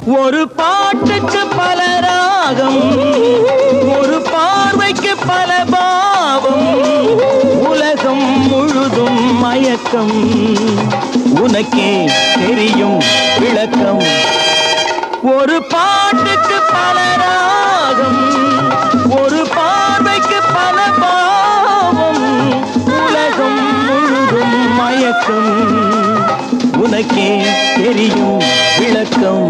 ஒரு பாட்டுக்கு பல ராகம் ஒரு பார்வைக்கு பல பாவம் உலகம் முழுதும் மயக்கம் உனக்கே தெரியும் விளக்கம் ஒரு பாட்டுக்கு பல ராகம் ஒரு பார்வைக்கு பல பாவம் உலகம் முழுதும் மயக்கம் உனக்கே தெரியும் விளக்கம்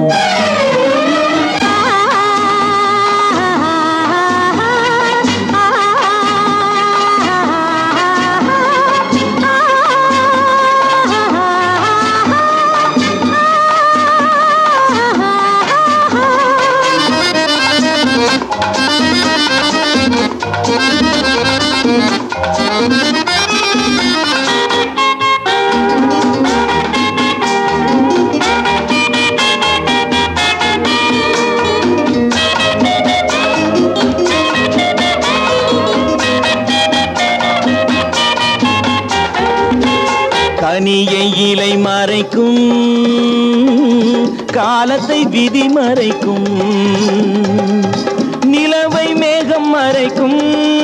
கனியை இலை மறைக்கும் காலத்தை விதி மறைக்கும் நிலவை மேகம் மறைக்கும்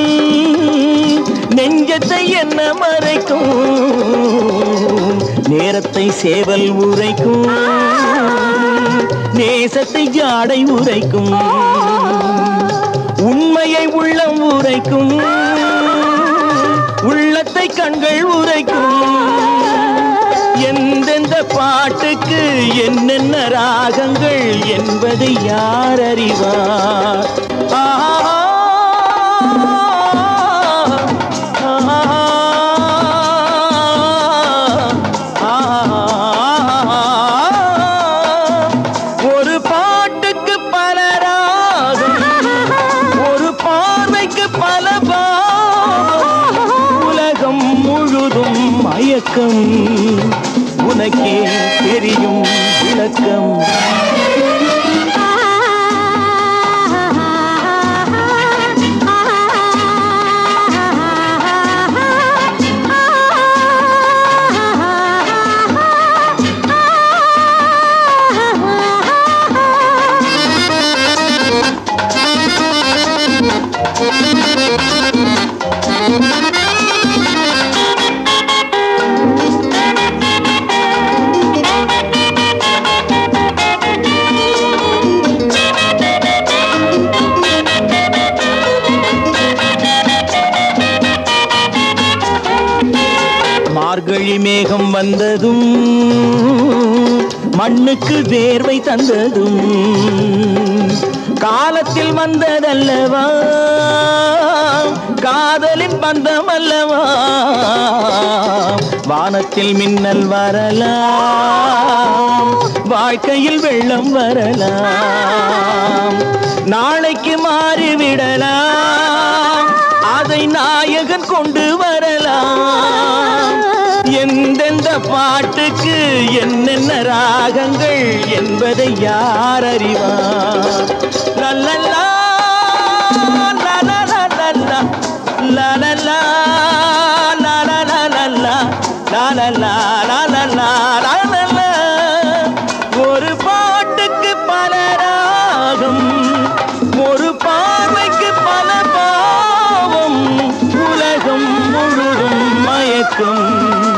நெஞ்சத்தை என்ன மறைக்கும் நேரத்தை சேவல் உரைக்கும் நேசத்தை ஜாடை உரைக்கும் உண்மையை உள்ளம் உரைக்கும் உள்ளத்தை கண்கள் உரைக்கும் எந்தெந்த பாட்டுக்கு என்னென்ன ராகங்கள் என்பதை யார் அறிவார் ஆஹா, ஆஹா. ஒரு பாட்டுக்கு பல ராகம் ஒரு பார்வைக்கு பல பாவம் உலகம் முழுதும் மயக்கம் உனக்கே தெரியும் விளக்கம் மார்கழி மேகம் வந்ததும் மண்ணுக்கு வேர்வை தந்ததும் காலத்தில் வந்ததல்லவா காதலின் பந்தம் அல்லவா வானத்தில் மின்னல் வரலாம் வாழ்க்கையில் வெள்ளம் வரலாம் நாளைக்கு மாறிவிடலாம் அதை நாயகன் கொண்டு வரலாம் எந்தெந்த பாட்டுக்கு என்னென்ன ராகங்கள் என்பதை யார் அறிவார் லல்லல்லா, லலலலல்லா, லலலா, லலலலல்லா, லலலா, லலலா, லலலா. ஒரு பாட்டுக்கு பல ராகம் ஒரு பார்வைக்கு பல பாவம் உலகம் முழுதும் மயக்கம்